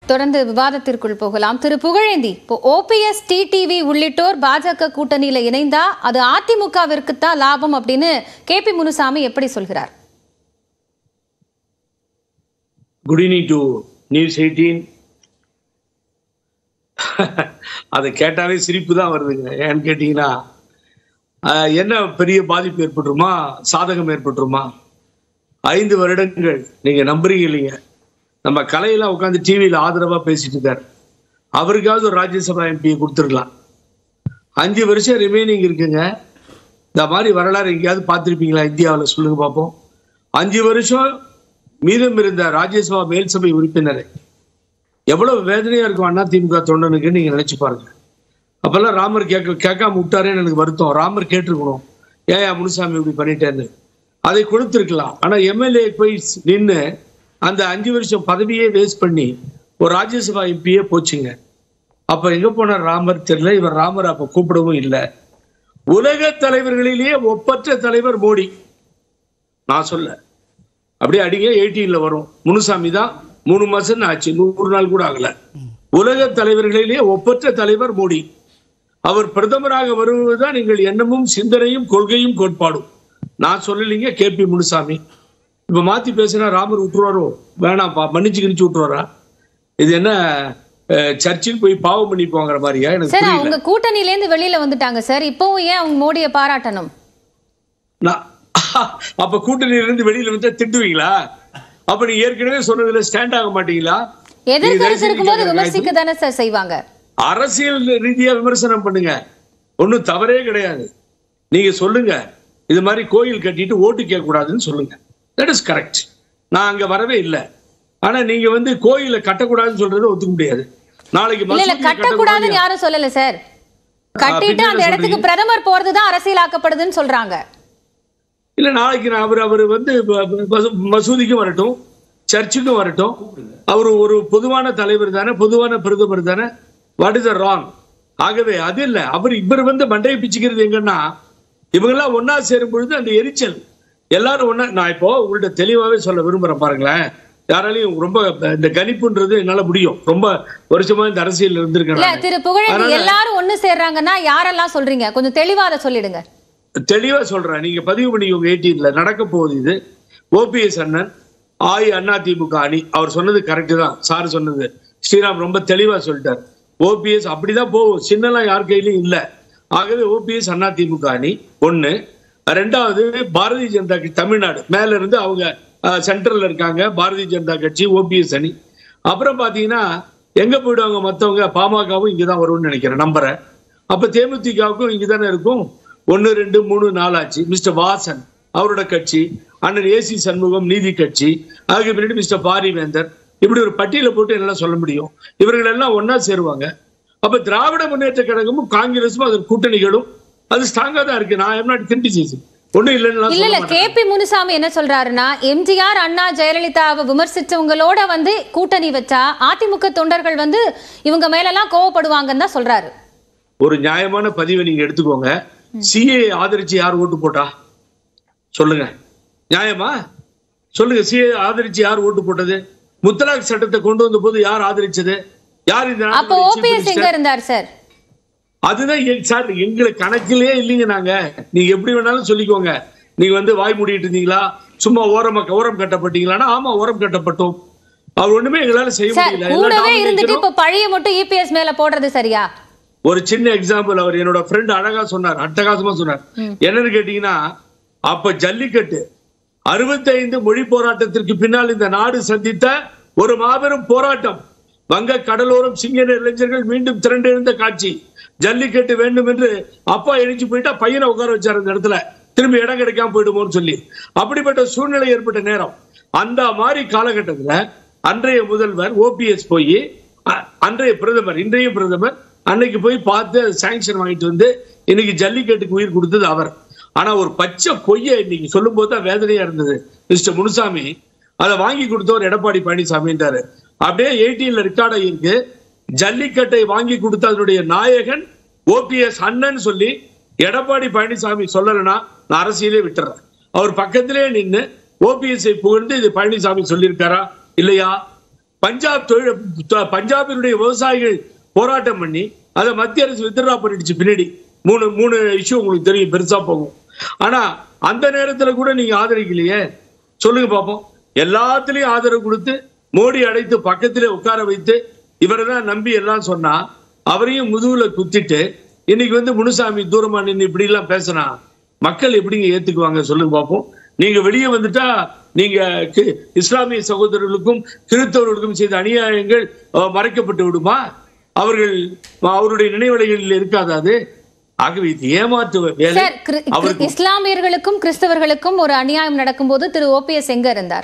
தொடர்ந்து விவாதத்திற்குள் போகலாம் திரு புகழேந்தி இப்போ ஓபிஎஸ் டிடிவி உள்ளிட்டோர் பாஜக கூட்டணியில இணைந்தா அது அதிமுகவிற்கு தான் லாபம் அப்படின்னு கே பி முனுசாமி எப்படி சொல்கிறார் good evening to news eighteen அதை கேட்டாலே சிரிப்பு தான் வருதுங்க ஏன்னு கேட்டீங்கன்னா ஆஹ், என்ன பெரிய பாதிப்பு ஏற்பட்டுருமா சாதகம் ஏற்பட்டுருமா ஐந்து வருடங்கள் நீங்க நம்புறீங்க இல்லைங்க நம்ம கலையெல்லாம் உட்காந்து டிவியில ஆதரவா பேசிட்டு இருக்காரு அவருக்காவது ஒரு ராஜ்யசபா எம்பியை கொடுத்துருக்கலாம் அஞ்சு வருஷம் ரிமைனிங் இருக்குங்க இந்த மாதிரி வரலாறு எங்கேயாவது பார்த்துருப்பீங்களா இந்தியாவில் சொல்லுங்க பார்ப்போம் அஞ்சு வருஷம் மீதம் இருந்த ராஜ்யசபா மேல் சபை உறுப்பினரை எவ்வளவு வேதனையா இருக்கும் அண்ணா திமுக தொண்டனுக்கு நீங்க நினைச்சு பாருங்க அப்பெல்லாம் ராமர் கேட்க கேட்காம விட்டாரேன்னு எனக்கு வருத்தம் ராமர் கேட்டிருக்கணும் ஏன் முனுசாமி இப்படி பண்ணிட்டேன்னு அதை கொடுத்துருக்கலாம் ஆனா எம்எல்ஏ போய் நின்று அந்த அஞ்சு வருஷம் பதவியே வேஸ்ட் பண்ணி ஒரு ராஜ்யசபா எம்பியே போச்சுங்க அப்ப எங்க போனார் ராமர் தெரியல இவர் ராமர் அப்ப கூப்பிடவும் இல்லை உலக தலைவர்களிலேயே ஒப்பற்ற தலைவர் மோடி நான் சொல்ல அப்படியே அடிங்க எயிட்டீன்ல வரும் முனுசாமி தான் மூணு மாசம் ஆச்சு நூறு நாள் கூட ஆகல உலக தலைவர்களிலேயே ஒப்பற்ற தலைவர் மோடி அவர் பிரதமராக வருவதுதான் எங்கள் எண்ணமும் சிந்தனையும் கொள்கையும் கோட்பாடும் நான் சொல்லலைங்க கே பி முனுசாமி இப்ப மாத்தி பேசினா ராமர் விட்டுருவாரோ வேணாம்ப்பா மன்னிச்சு கிழிச்சு விட்டுருவாரா இது என்ன அஹ், சர்ச்சில் போய் பாவம் பண்ணி போங்கிற மாதிரியா எனக்கு சார் புரியல அவங்க கூட்டணியில இருந்து வெளியில வந்துட்டாங்க சார் இப்பவும் ஏன் அவங்க மோடியை பாராட்டணும் நான் அப்ப கூட்டணியில இருந்து வெளியில வந்து திட்டுவீங்களா அப்ப நீ ஏற்கனவே சொன்னதுல ஸ்டாண்ட் ஆக மாட்டீங்களா எதிர்கருத்து இருக்கும்போது கேக்குற விமர்சிக்க தானே சார் செய்வாங்க அரசியல் ரீதியா விமர்சனம் பண்ணுங்க ஒண்ணும் தவறே கிடையாது நீங்க சொல்லுங்க இது மாதிரி கோயில் கட்டிட்டு ஓட்டு கேட்க கூடாதுன்னு சொல்லுங்க தட் இஸ் கரெக்ட் நான் அங்க வரவே இல்லை ஆனா நீங்க வந்து கோயில கட்டக்கூடாதுன்னு சொல்றதை ஒத்துக்க முடியாது நாளைக்கு இல்ல இல்ல மசூதியை கட்டக்கூடாதுன்னு யாரும் சொல்லல சார் கட்டிட்டு பின்ன அந்த என்ன இடத்துக்கு சொல்றீங்க? பிரதமர் போறதுதான் அரசியலாக்கப்படுதுன்னு சொல்றாங்க இல்ல நாளைக்கு நான் அவர் அவர் வந்து ப- ப- மசூ- மசூதிக்கும் வரட்டும் சர்ச்சுக்கும் வரட்டும் அவர் ஒரு பொதுவான தலைவர் தானே பொதுவான பிரதமர் தானே வாட் இஸ் ராங் ஆகவே அது இல்ல அவர் இவர் வந்து மண்டையை பிச்சுக்கிறது எங்கன்னா இவங்கெல்லாம் ஒண்ணா சேரும் பொழுது அந்த எரிச்சல் எல்லாரும் ஒண்ணா நான் இப்போ உங்கள்ட்ட தெளிவாவே சொல்ல விரும்புறேன் பாருங்களேன் யாராலையும் ரொம்ப இந்த கணிப்புன்றது என்னால முடியும் ரொம்ப வருஷமா இந்த அரசியல் இல்ல இருந்திருக்கேன் திரு புகழேந்தி அதனால- எல்லாரும் ஒண்ணு சேர்றாங்கன்னா யாரெல்லாம் சொல்றீங்க கொஞ்சம் தெளிவா அதை சொல்லிடுங்க தெளிவா சொல்றேன் நீங்க பதிவு பண்ணிக்கோங்க எயிட்டீன்ல நடக்க போகுது இது ஓபிஎஸ் அண்ணன் ஆய் அண்ணா திமுக அணி அவர் சொன்னது கரெக்ட் தான் சார் சொன்னது ஸ்ரீராம் ரொம்ப தெளிவா சொல்லிட்டார் ஓபிஎஸ் அப்படிதான் போகும் சின்னலாம் யார் கையிலும் இல்ல ஆகவே ஓபிஎஸ் அண்ணா திமுக அணி ஒண்ணு ரெண்டாவது பாரதிய ஜனதா கட்சி தமிழ்நாடு மேல இருந்து அவங்க சென்ட்ரல்ல இருக்காங்க பாரதிய ஜனதா கட்சி ஓபிஎஸ் அணி அப்புறம் பாத்தீங்கன்னா எங்க போயிடுவாங்க மத்தவங்க பாமகவும் இங்கதான் வரும்னு நினைக்கிறேன் நம்புறேன் அப்ப தேமுதிகவுக்கும் இங்கதானே இருக்கும் ஒன்னு ரெண்டு மூணு நாலாச்சு மிஸ்டர் வாசன் அவரோட கட்சி அண்ணன் ஏசி சண்முகம் நீதி கட்சி அதுக்கு பின்னாடி மிஸ்டர் பாரிவேந்தர் இப்படி ஒரு பட்டியலை போட்டு என்னால சொல்ல முடியும் இவர்கள் எல்லாம் ஒண்ணா சேருவாங்க அப்ப திராவிட முன்னேற்ற கழகமும் காங்கிரஸும் அதன் கூட்டணிகளும் அது ஸ்ட்ராங்கா தான் இருக்கு நான் எம் நாட் கிரிட்டிசைசிங் ஒண்ணும் இல்லைன்னு இல்ல இல்ல கே பி முனுசாமி என்ன சொல்றாருன்னா எம்ஜிஆர் அண்ணா ஜெயலலிதாவை விமர்சிச்சவங்களோட வந்து கூட்டணி வச்சா அதிமுக தொண்டர்கள் வந்து இவங்க மேலெல்லாம் கோவப்படுவாங்கன்னு தான் சொல்றாரு ஒரு நியாயமான பதிவை நீங்க எடுத்துக்கோங்க சிஏ ஆதரிச்சு யார் ஓட்டு போட்டா சொல்லுங்க நியாயமா சொல்லுங்க சிஏ ஆதரிச்சு யார் ஓட்டு போட்டது முத்தலாக் சட்டத்தை கொண்டு வந்த போது யார் ஆதரிச்சது யார் இந்த அப்போ நாட்டுடைய chief ஓபிஎஸ் எங்க minister? இருந்தார் சார் அதுதான் எங்க- சார் எங்களுக்கு கணக்கிலே இல்லைங்க நாங்க நீங்க எப்படி வேணாலும் சொல்லிக்கோங்க நீங்க வந்து வாய் மூடிட்டு இருந்தீங்களா சும்மா ஓரமா ஓரம் கட்டப்பட்டீங்களான்னா ஆமா ஓரம் கட்டப்பட்டோம் அவர் ஒண்ணுமே எங்களால செய்ய சார் முடியல எல்லாம் கூடவே இருந்துட்டு nomination-ம் இப்ப பழைய மட்டும் இபிஎஸ் மேல போடுறது சரியா ஒரு சின்ன எக்ஸாம்பிள் அவர் என்னோட ஃப்ரெண்ட் அழகா சொன்னார் அட்டகாசமா சொன்னார் என்னன்னு கேட்டீங்கன்னா அப்ப ஜல்லிக்கட்டு அறுபத்தைந்து மொழி போராட்டத்திற்கு பின்னால் இந்த நாடு சந்தித்த ஒரு மாபெரும் போராட்டம் வங்க கடலோரம் சிங்கன இளைஞர்கள் மீண்டும் திரண்டிருந்த காட்சி ஜல்லிக்கட்டு வேண்டும் என்று அப்பா எழுச்சி போயிட்டா பையனை உட்கார வச்சார் அந்த இடத்துல திரும்பி இடம் கிடைக்காம போயிடுமோன்னு சொல்லி அப்படிப்பட்ட சூழ்நிலை ஏற்பட்ட நேரம் அந்த மாதிரி காலகட்டத்துல அன்றைய முதல்வர் ஓபிஎஸ் போய் அ- அன்றைய பிரதமர் இன்றைய பிரதமர் அன்னைக்கு போய் பார்த்து சாங்ஷன் வாங்கிட்டு வந்து இன்னைக்கு ஜல்லிக்கட்டுக்கு உயிர் கொடுத்தது அவர் ஆனா ஒரு பச்சை பொய்யை இன்னைக்கு சொல்லும் போது தான் வேதனையா இருந்தது மிஸ்டர் முனுசாமி அதை வாங்கி கொடுத்தவர் எடப்பாடி பழனிசாமின்றாரு அப்படியே எயிட்டீன்ல ரெக்கார்ட் ஆகியிருக்கு ஜல்லிக்கட்டை வாங்கி கொடுத்த அதனுடைய நாயகன் ஓபிஎஸ் அண்ணன் சொல்லி எடப்பாடி பழனிசாமி சொல்லலைன்னா நான் அரசியலே விட்டுறேன் அவர் பக்கத்திலே நின்னு ஓபிஎஸ்ஐ புகழ்ந்து இது பழனிசாமி சொல்லியிருக்காரா இல்லையா பஞ்சாப் தொழில் த- பஞ்சாபினுடைய விவசாயிகள் போராட்டம் பண்ணி அதை மத்திய அரசு வித்ரா பண்ணிடுச்சு பின்னாடி மூணு மூணு இஷ்யூ உங்களுக்கு தெரியும் பெருசா போகும் ஆனா அந்த நேரத்துல கூட நீங்க ஆதரிக்கலையே சொல்லுங்க பாப்போம் எல்லாத்துலயும் ஆதரவு கொடுத்து மோடி அடைத்து பக்கத்திலே உட்கார வைத்து இவரை தான் நம்பி எல்லாம் சொன்னா அவரையும் முதுகுல குத்திட்டு இன்னைக்கு வந்து முனுசாமி தூரமா நின்று இப்படி எல்லாம் பேசினா மக்கள் எப்படிங்க ஏத்துக்குவாங்க சொல்லுங்க பாப்போம் நீங்க வெளியே வந்துட்டா நீங்க கி- இஸ்லாமிய சகோதரர்களுக்கும் கிறிஸ்தவர்களுக்கும் செய்த அநியாயங்கள் அஹ், மறைக்கப்பட்டு விடுமா அவர்கள் அவருடைய நினைவலைகளில் இருக்காதா அது ஆகவே இது ஏமாற்று வேலை சார் கிரி- கிரி- அவருக்கு இஸ்லாமியர்களுக்கும் கிறிஸ்தவர்களுக்கும் ஒரு அநியாயம் நடக்கும்போது திரு ஓபிஎஸ் எங்க இருந்தார்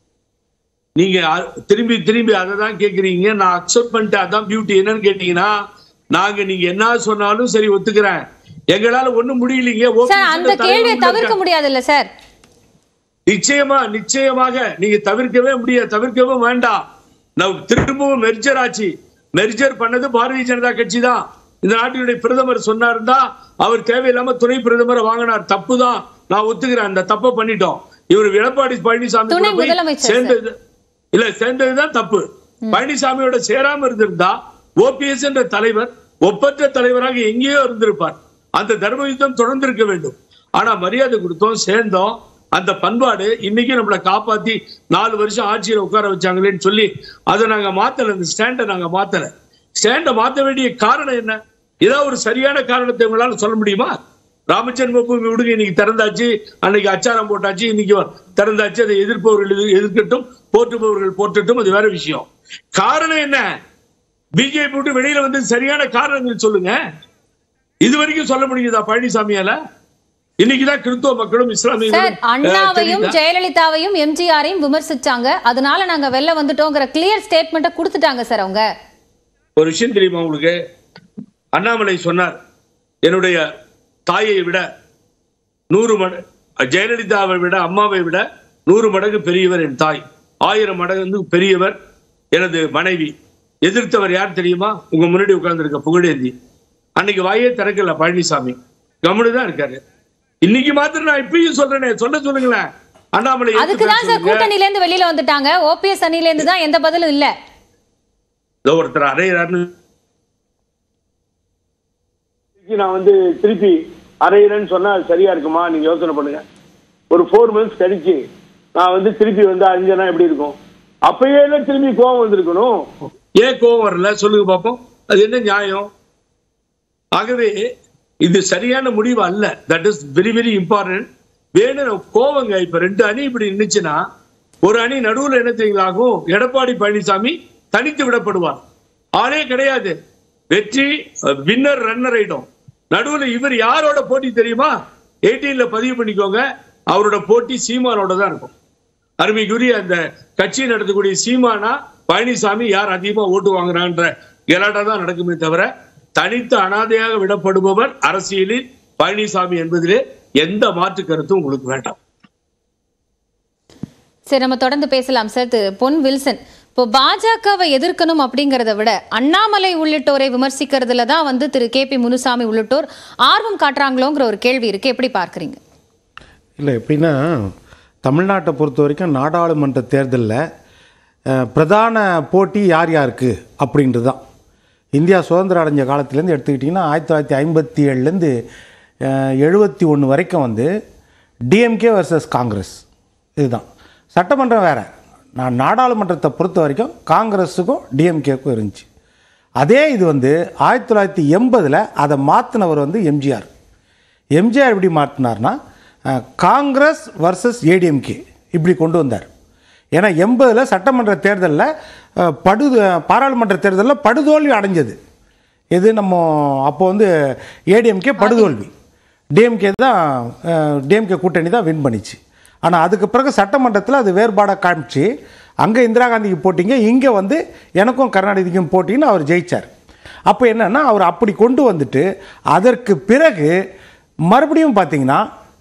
நீங்க அ- திரும்பி திரும்பி அதை தான் கேக்குறீங்க நான் அக்செப்ட் பண்ணிட்டு அதான் பியூட்டி என்னன்னு கேட்டீங்கன்னா நாங்க நீங்க என்ன சொன்னாலும் சரி ஒத்துக்கிறேன் எங்களால ஒண்ணும் முடியலீங்க OPS சார் அந்த ன்ற கேள்வியை தலைவர் தவிர்க்க முடியாதுல்ல சார் நிச்சயமா நிச்சயமாக நீங்க தவிர்க்கவே முடியாது தவிர்க்கவே வேண்டாம் நான் திரும்பவும் மெர்ஜர் ஆச்சு மெர்ஜர் பண்ணது பாரதிய ஜனதா கட்சி தான் இந்த நாட்டினுடைய பிரதமர் சொன்னாருந்தா அவர் தேவையில்லாம துணை பிரதமரை வாங்கினார் தப்பு தான் நான் ஒத்துக்கிறேன் அந்த தப்பை பண்ணிட்டோம் இவர் எடப்பாடி பழனிசாமி துணை கூட போய் முதலமைச்சர் சேர்ந்தது இல்ல சேர்ந்ததுதான் தப்பு பழனிசாமியோட சேராம இருந்திருந்தா ஓபிஎஸ் என்ற தலைவர் ஒப்பற்ற தலைவராக எங்கேயோ இருந்திருப்பார் அந்த தர்ம யுத்தம் தொடர்ந்து இருக்க வேண்டும் ஆனா மரியாதை கொடுத்தோம் சேர்ந்தோம் அந்த பண்பாடு இன்னைக்கு நம்மளை காப்பாத்தி நாலு வருஷம் ஆட்சியில உட்கார வச்சாங்களேன்னு சொல்லி அதை நாங்க மாத்தல இந்த ஸ்டாண்டை நாங்க மாத்தல ஸ்டாண்டை மாத்த வேண்டிய காரணம் என்ன ஏதாவது ஒரு சரியான காரணத்தை உங்களால சொல்ல முடியுமா ராமச்சந்திர பூமி விடுங்க இன்னைக்கு திறந்தாச்சு அன்னைக்கு அச்சாரம் போட்டாச்சு இன்னைக்கு திறந்தாச்சு அதை எதிர்ப்பவர்கள் எதிர்- எதிர்க்கட்டும் போற்றுபவர்கள் போற்றட்டும் அது வேற விஷயம் காரணம் என்ன பிஜேபி விட்டு வெளியில வந்து சரியான காரணங்கள் சொல்லுங்க இது வரைக்கும் சொல்ல முடியுதா பழனிசாமியால இன்னைக்குதான் கிறிஸ்துவ மக்களும் சார் இஸ்லாமியர்களும் அஹ், அண்ணாவையும் தெரியுதா? ஜெயலலிதாவையும் எம்ஜிஆரையும் விமர்சிச்சாங்க அதனால நாங்க வெளில வந்துட்டோங்கிற கிளியர் ஸ்டேட்மெண்ட்டை கொடுத்துட்டாங்க சார் அவங்க ஒரு விஷயம் தெரியுமா உங்களுக்கு அண்ணாமலை சொன்னார் என்னுடைய தாயை விட நூறு மட ஜெயலலிதாவை விட அம்மாவை விட நூறு மடங்கு பெரியவர் என் தாய் ஆயிரம் மடங்கு வந்து பெரியவர் எனது மனைவி எதிர்த்தவர் யார் தெரியுமா உங்க முன்னாடி உட்கார்ந்திருக்க புகழேந்தி அன்னைக்கு வாயே திறக்கல பழனிசாமி கம்முனு தான் இருக்காரு இன்னைக்கு மாத்திரம் நான் இப்பயும் சொல்றேனே சொல்ல சொல்லுங்களேன் அண்ணாமலை எடுத்து அதுக்கு தான் பேச சார் சொல்லுங்க. கூட்டணியில இருந்து வெளியில வந்துட்டாங்க ஓபிஎஸ் அணில இருந்து தான் எந்த பதிலும் இல்ல இதோ ஒருத்தர் அரையிறாருன்னு இன்னைக்கு நான் வந்து திருப்பி அரையிறேன்னு சொன்னா அது சரியா இருக்குமா நீங்க யோசனை பண்ணுங்க ஒரு ஃபோர் மந்த்ஸ் கழிச்சு நான் வந்து திருப்பி வந்து அஞ்சனா எப்படி இருக்கும் அப்பயே எல்லாம் திரும்பி கோவம் வந்திருக்கணும் ஏன் கோவம் வரல சொல்லுங்க பாப்போம் அது என்ன நியாயம் ஆகவே இது சரியான முடிவு அல்ல that is very very important வேணும் கோவங்க இப்ப ரெண்டு அணி இப்படி நின்னுச்சுன்னா ஒரு அணி நடுவுல என்ன தெரியுங்களாகும் எடப்பாடி பழனிசாமி தனித்து விடப்படுவார் ஆளே கிடையாது வெற்றி வின்னர் ரன்னர் ஆயிடும் நடுவுல இவர் யாரோட போட்டி தெரியுமா 18 ல பதிவு பண்ணிக்கோங்க அவரோட போட்டி சீமானோட தான் இருக்கும் அருமைக்குரிய அந்த கட்சி நடத்தக்கூடிய சீமானா பழனிசாமி யார் அதிகமா ஓட்டு வாங்குறான்ற கலாட்டா தான் நடக்குமே தவிர தனித்து அனாதையாக விடப்படுபவர் அரசியலில் பழனிசாமி என்பதிலே எந்த மாற்று கருத்தும் உங்களுக்கு வேண்டாம் சரி நம்ம தொடர்ந்து பேசலாம் சார் திரு பொன் வில்சன் இப்போ பாஜகவை எதிர்க்கணும் அப்படிங்கறத விட அண்ணாமலை உள்ளிட்டோரை விமர்சிக்கிறதுல தான் வந்து திரு கே பி முனுசாமி உள்ளிட்டோர் ஆர்வம் காட்டுறாங்களோங்கிற ஒரு கேள்வி இருக்கு எப்படி பார்க்கறீங்க இல்லை எப்படின்னா தமிழ்நாட்டை பொறுத்த வரைக்கும் நாடாளுமன்ற தேர்தலில் அஹ், பிரதான போட்டி யார் யாருக்கு அப்படின்றது தான் இந்தியா சுதந்திரம் அடைஞ்ச காலத்துலேருந்து எடுத்துக்கிட்டிங்கன்னா ஆயிரத்தி தொள்ளாயிரத்தி ஐம்பத்தி ஏழுலேருந்து எழுபத்தி ஒன்று வரைக்கும் வந்து டிஎம்கே வர்சஸ் காங்கிரஸ் இதுதான் சட்டமன்றம் வேறு நான் நாடாளுமன்றத்தை பொறுத்த வரைக்கும் காங்கிரஸுக்கும் டிஎம்கேக்கும் இருந்துச்சு அதே இது வந்து ஆயிரத்தி தொள்ளாயிரத்தி எண்பதில் அதை மாற்றினவர் வந்து எம்ஜிஆர் எம்ஜிஆர் எப்படி மாற்றினார்னா அஹ், காங்கிரஸ் வர்சஸ் ஏடிஎம்கே இப்படி கொண்டு வந்தார் ஏன்னா எண்பதில் சட்டமன்ற தேர்தலில் அஹ், படு பாராளுமன்ற தேர்தலில் படுதோல்வி அடைஞ்சது எது நம்ம அப்போ வந்து ஏடிஎம்கே படுதோல்வி டிஎம்கே தான் டிஎம்கே கூட்டணி தான் வின் பண்ணிச்சு ஆனால் அதுக்கு பிறகு சட்டமன்றத்தில் அது வேறுபாடாக காமிச்சு அங்கே இந்திரா காந்திக்கு போட்டிங்க இங்கே வந்து எனக்கும் கருணாநிதிக்கும் போட்டின்னு அவர் ஜெயிச்சார் அப்போ என்னன்னா அவர் அப்படி கொண்டு வந்துட்டு அதற்கு பிறகு மறுபடியும் பார்த்தீங்கன்னா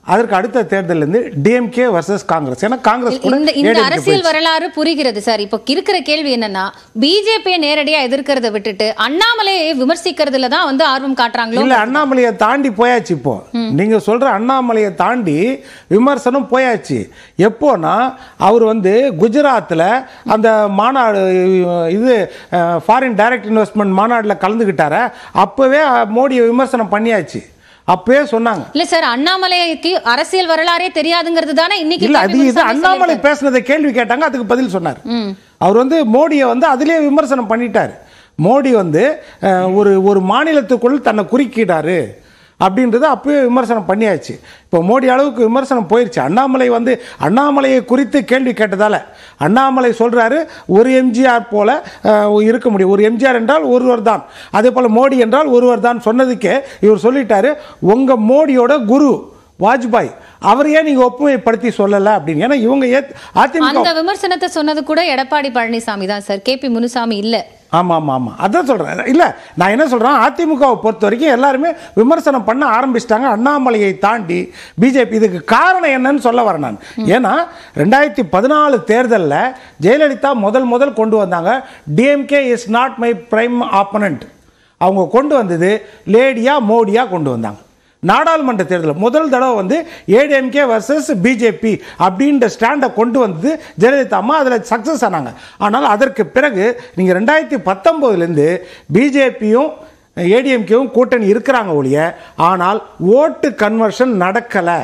அதற்கு அடுத்த தேர்தல்ல இருந்து டிஎம்கே வர்சஸ் காங்கிரஸ் ஏன்னா காங்கிரஸ் கூட இந்த இந்த ADMK அரசியல் போயிடுச்சு. வரலாறு புரிகிறது சார் இப்போ இருக்கிற கேள்வி என்னன்னா பிஜேபியை நேரடியா எதிர்க்கிறத விட்டுட்டு அண்ணாமலையை விமர்சிக்கிறதுல தான் வந்து ஆர்வம் காட்டுறாங்களோ இல்ல அண்ணாமலையை தாண்டி போயாச்சு இப்போ நீங்க சொல்ற அண்ணாமலையை தாண்டி விமர்சனம் போயாச்சு எப்போனா அவர் வந்து குஜராத்தில் அந்த மாநாடு இது ஃபாரின் டைரக்ட் இன்வெஸ்ட்மெண்ட் மாநாட்டில் கலந்துக்கிட்டார அப்பவே மோடியை விமர்சனம் பண்ணியாச்சு அப்பவே சொன்னாங்க இல்ல சார் அண்ணாமலைக்கு அரசியல் வரலாறே தெரியாதுங்கிறது தானே இன்னைக்கு இல்ல கேபி அது இது முனுசாமி அண்ணாமலை சொல்லியிருக்காரு. பேசுனதை கேள்வி கேட்டாங்க அதுக்கு பதில் சொன்னார் அவர் வந்து மோடியை வந்து அதிலே விமர்சனம் பண்ணிட்டார் மோடி வந்து அஹ், ஒரு ஒரு மாநிலத்துக்குள் தன்னை குறுக்கிட்டாரு அப்படின்றத அப்பவே விமர்சனம் பண்ணியாச்சு இப்போ மோடி அளவுக்கு விமர்சனம் போயிடுச்சு அண்ணாமலை வந்து அண்ணாமலையை குறித்து கேள்வி கேட்டதால அண்ணாமலை சொல்றாரு ஒரு எம்ஜிஆர் போல அஹ், இருக்க முடியும் ஒரு எம்ஜிஆர் என்றால் ஒருவர் தான் அதே போல மோடி என்றால் ஒருவர் தான் சொன்னதுக்கே இவர் சொல்லிட்டாரு உங்க மோடியோட குரு வாஜ்பாய் அவர் ஏன் நீங்க ஒப்புமைப்படுத்தி சொல்லல அப்படின்னு ஏன்னா இவங்க ஏத்- அதிமுக அந்த விமர்சனத்தை சொன்னது கூட எடப்பாடி பழனிசாமி தான் சார் கேபி முனுசாமி இல்ல ஆமா ஆமா ஆமா அதான் சொல்றேன் இல்ல நான் என்ன சொல்றேன் அதிமுகவை பொறுத்த வரைக்கும் எல்லாருமே விமர்சனம் பண்ண ஆரம்பிச்சிட்டாங்க அண்ணாமலையை தாண்டி பிஜேபி இதுக்கு காரணம் என்னன்னு சொல்ல வரேன் நான் ஏன்னா ரெண்டாயிரத்தி பதினாலு தேர்தலில் ஜெயலலிதா முதல் முதல் கொண்டு வந்தாங்க DMK is not my prime opponent அவங்க கொண்டு வந்தது லேடியா மோடியா கொண்டு வந்தாங்க நாடாளுமன்ற தேர்தல் முதல் தடவை வந்து ஏடிஎம்கே வர்சஸ் பிஜேபி அப்படின்ற ஸ்டாண்டை கொண்டு வந்தது ஜெயலலிதா அம்மா அதில் சக்ஸஸ் ஆனாங்க ஆனால் அதற்கு பிறகு நீங்கள் ரெண்டாயிரத்தி பத்தொம்போதுலேருந்து பிஜேபியும் ஏடிஎம்கேவும் கூட்டணி இருக்கிறாங்க ஒழிய ஆனால் ஓட்டு கன்வர்ஷன் நடக்கலை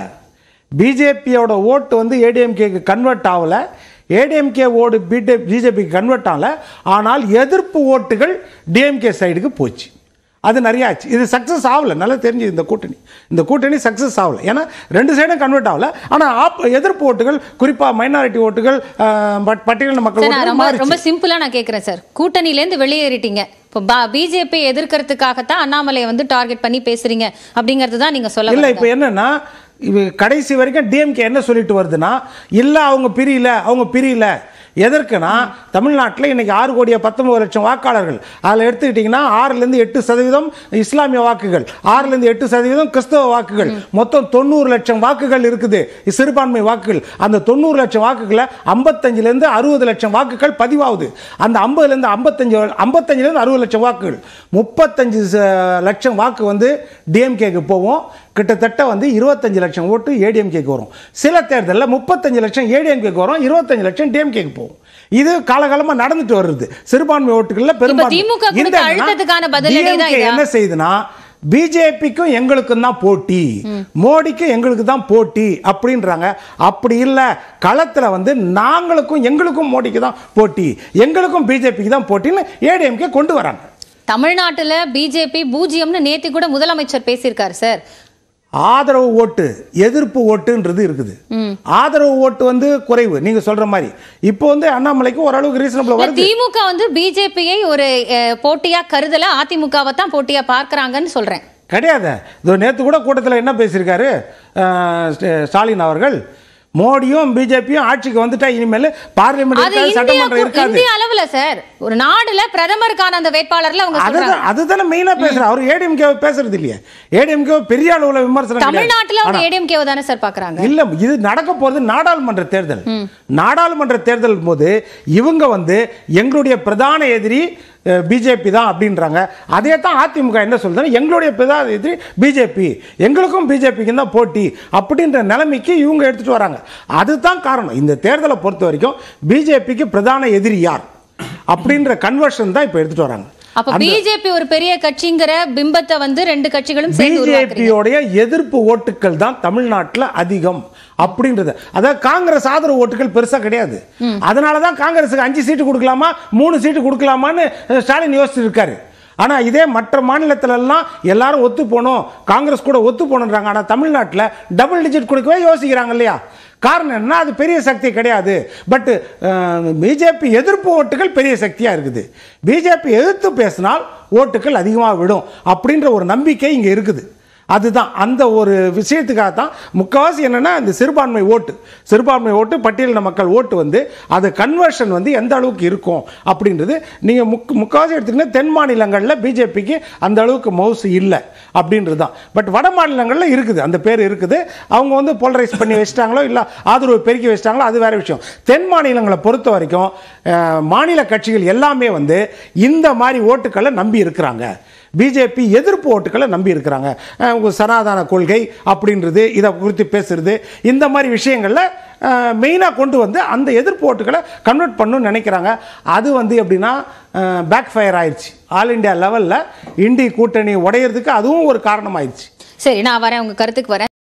பிஜேபியோட ஓட்டு வந்து ஏடிஎம்கேக்கு கன்வெர்ட் ஆகல ஏடிஎம்கே ஓடு பிடே பிஜேபிக்கு கன்வெர்ட் ஆகல ஆனால் எதிர்ப்பு ஓட்டுகள் டிஎம்கே சைடுக்கு போச்சு அது நிறைய ஆச்சு இது சக்ஸஸ் ஆகல நல்லா தெரிஞ்சு இந்த கூட்டணி இந்த கூட்டணி சக்ஸஸ் ஆகல ஏன்னா ரெண்டு சைடும் கன்வெர்ட் ஆகல ஆனால் ஆப் எதிர்ப்பு ஓட்டுகள் குறிப்பாக மைனாரிட்டி ஓட்டுகள் அஹ், பட்- பட்டியலின மக்கள் சார் நான் ஓட்டுகள் ரொம்ப மாறிச்சு ரொம்ப சிம்பிளா நான் கேக்குறேன் சார் கூட்டணியில இருந்து வெளியேறிட்டீங்க இப்போ பிஜேபி எதிர்க்கிறதுக்காகத்தான் அண்ணாமலையை வந்து டார்கெட் பண்ணி பேசுறீங்க அப்படிங்கிறது தான் நீங்க சொல்ல இல்ல வரீங்க. இப்போ என்னன்னா இவ கடைசி வரைக்கும் டிஎம்கே என்ன சொல்லிட்டு வருதுன்னா இல்ல அவங்க பிரியல அவங்க பிரியல எதற்குனா தமிழ்நாட்டில் இன்னைக்கு ஆறு கோடியே பத்தொன்பது லட்சம் வாக்காளர்கள் அதில் எடுத்துக்கிட்டிங்கன்னா ஆறுலேருந்து எட்டு சதவீதம் இஸ்லாமிய வாக்குகள் ஆறுலேருந்து எட்டு சதவீதம் கிறிஸ்தவ வாக்குகள் மொத்தம் தொண்ணூறு லட்சம் வாக்குகள் இருக்குது சிறுபான்மை வாக்குகள் அந்த தொண்ணூறு லட்சம் வாக்குகளை ஐம்பத்தஞ்சிலேருந்து அறுபது லட்சம் வாக்குகள் பதிவாகுது அந்த ஐம்பதுலேருந்து ஐம்பத்தஞ்சு ஐம்பத்தஞ்சிலேருந்து அறுபது லட்சம் வாக்குகள் முப்பத்தஞ்சு ச- லட்சம் வாக்கு வந்து டிஎம்கேக்கு போவோம் கிட்டத்தட்ட வந்து இருபத்தஞ்சு லட்சம் ஓட்டு ஏடிஎம்கேக்கு வரும் சில தேர்தலில் முப்பத்தஞ்சு லட்சம் ஏடிஎம்கேக்கு வரும் இருபத்தஞ்சு லட்சம் டிஎம்கேக்கு போகும் இது காலகாலமா நடந்துட்டு வருது சிறுபான்மை ஓட்டுகள்ல பெரும்பான்மை திமுக கொடுத்த இந்த என்னன்னா, அழுத்தத்துக்கான பதிலடி தான் DMK இதா? என்ன செய்யுதுன்னா பிஜேபிக்கும் எங்களுக்கும் தான் போட்டி மோடிக்கும் எங்களுக்கு தான் போட்டி அப்படின்றாங்க அப்படி இல்லை களத்துல வந்து நாங்களுக்கும் எங்களுக்கும் மோடிக்கு தான் போட்டி எங்களுக்கும் பிஜேபிக்கு தான் போட்டின்னு ஏடிஎம்கே கொண்டு வராங்க தமிழ்நாட்டுல பிஜேபி பூஜ்ஜியம்னு நேத்தி கூட முதலமைச்சர் பேசியிருக்காரு சார் ஆதரவு ஓட்டு எதிர்ப்பு ஓட்டுன்றது இருக்குது ஆதரவு ஓட்டு வந்து குறைவு நீங்க சொல்ற மாதிரி இப்போ வந்து அண்ணாமலைக்கு ஓரளவுக்கு ரீசனபிள் இல்ல, வருது திமுக வந்து பிஜேபியை ஒரு அஹ், போட்டியா கருதல அதிமுகவை தான் போட்டியா பார்க்கறாங்கன்னு சொல்றேன் கிடையாது இதோ நேற்று கூட கூட்டத்தில் என்ன பேசியிருக்காரு அஹ், ஸ்ட- ஸ்டாலின் அவர்கள் மோடியும் பிஜேபியும் ஆட்சிக்கு வந்துட்டா இனிமேல் பார்லிமெண்ட் அது இருக்காது சட்டமன்றம் இந்தியா இருக்காது இந்திய அளவுல சார் ஒரு நாடுல பிரதமருக்கான அந்த வேட்பாளர்ல அவங்க சொல்றாங்க அதுதான் அதுதானே மெயினா பேசுறேன் அவர் ஏடிஎம்கே பேசுறது இல்லையே ஏடிஎம்கே பெரிய அளவுல விமர்சனம் கிடையாது. தமிழ்நாட்டுல அவங்க ஆனா- ஏடிஎம்கேவை தானே சார் பாக்குறாங்க இல்ல இது நடக்க போறது நாடாளுமன்ற தேர்தல் நாடாளுமன்ற தேர்தல் போது இவங்க வந்து எங்களுடைய பிரதான எதிரி பிஜேபி தான் அப்படின்றாங்க அதே தான் அதிமுக என்ன சொல்றது எங்களுடைய பிரதான எதிரி பிஜேபி எங்களுக்கும் பிஜேபிக்கு தான் போட்டி அப்படின்ற நிலைமைக்கு இவங்க எடுத்துட்டு வராங்க அதுதான் காரணம் இந்த தேர்தலை பொறுத்த வரைக்கும் பிஜேபிக்கு பிரதான எதிரி யார் அப்படின்ற கன்வர்ஷன் தான் இப்போ எடுத்துட்டு வராங்க அப்ப பிஜேபி ஒரு பெரிய கட்சிங்கிற பிம்பத்தை வந்து ரெண்டு கட்சிகளும் சேர்ந்து உருவாக்குறீங்க பிஜேபியோடைய எதிர்ப்பு ஓட்டுகள் தான் தமிழ்நாட்டில் அதிகம் அப்படின்றது அதாவது காங்கிரஸ் ஆதரவு ஓட்டுகள் பெருசா கிடையாது அதனால தான் காங்கிரஸுக்கு அஞ்சு சீட்டு கொடுக்கலாமா மூணு சீட்டு கொடுக்கலாமான்னு அஹ், ஸ்டாலின் யோசிச்சு இருக்காரு ஆனா இதே மற்ற மாநிலத்துல எல்லாம் எல்லாரும் ஒத்து போகணும் காங்கிரஸ் கூட ஒத்து போகணுன்றாங்க ஆனா தமிழ்நாட்டில் டபுள் டிஜிட் கொடுக்கவே யோசிக்கிறாங்க இல்லையா காரணம் என்ன அது பெரிய சக்தி கிடையாது பட் பிஜேபி எதிர்ப்பு ஓட்டுகள் பெரிய சக்தியா இருக்குது பிஜேபி எதிர்த்து பேசினால் ஓட்டுகள் அதிகமாக விடும் அப்படின்ற ஒரு நம்பிக்கை இங்க இருக்குது அதுதான் அந்த ஒரு விஷயத்துக்காக தான் முக்கால்வாசி என்னன்னா இந்த சிறுபான்மை ஓட்டு சிறுபான்மை ஓட்டு பட்டியலின மக்கள் ஓட்டு வந்து அது கன்வர்ஷன் வந்து எந்த அளவுக்கு இருக்கும் அப்படின்றது நீங்கள் முக் முக்கால்வாசி எடுத்தீங்கன்னா தென் மாநிலங்களில் பிஜேபிக்கு அந்த அளவுக்கு மவுசு இல்லை அப்படின்றது தான் பட் வட மாநிலங்களில் இருக்குது அந்த பேர் இருக்குது அவங்க வந்து போலரைஸ் பண்ணி வச்சிட்டாங்களோ இல்லை ஆதரவு பெருக்கி வச்சிட்டாங்களோ அது வேற விஷயம் தென் மாநிலங்களை பொறுத்த வரைக்கும் அஹ், மாநில கட்சிகள் எல்லாமே வந்து இந்த மாதிரி ஓட்டுக்களை நம்பி இருக்கிறாங்க பிஜேபி எதிர்ப்பு ஓட்டுக்களை நம்பி இருக்கிறாங்க அஹ், உங்க சனாதன கொள்கை அப்படின்றது இதை குறித்து பேசுறது இந்த மாதிரி விஷயங்களில் மெயினாக கொண்டு வந்து அந்த எதிர்ப்பு ஓட்டுகளை கன்வெர்ட் பண்ணணும்னு நினைக்கிறாங்க அது வந்து எப்படின்னா பேக் ஃபயர் ஆயிடுச்சு ஆல் இந்தியா லெவலில் இண்டி கூட்டணி உடையிறதுக்கு அதுவும் ஒரு காரணமாயிடுச்சு சரி நான் வரேன் உங்க கருத்துக்கு வரேன்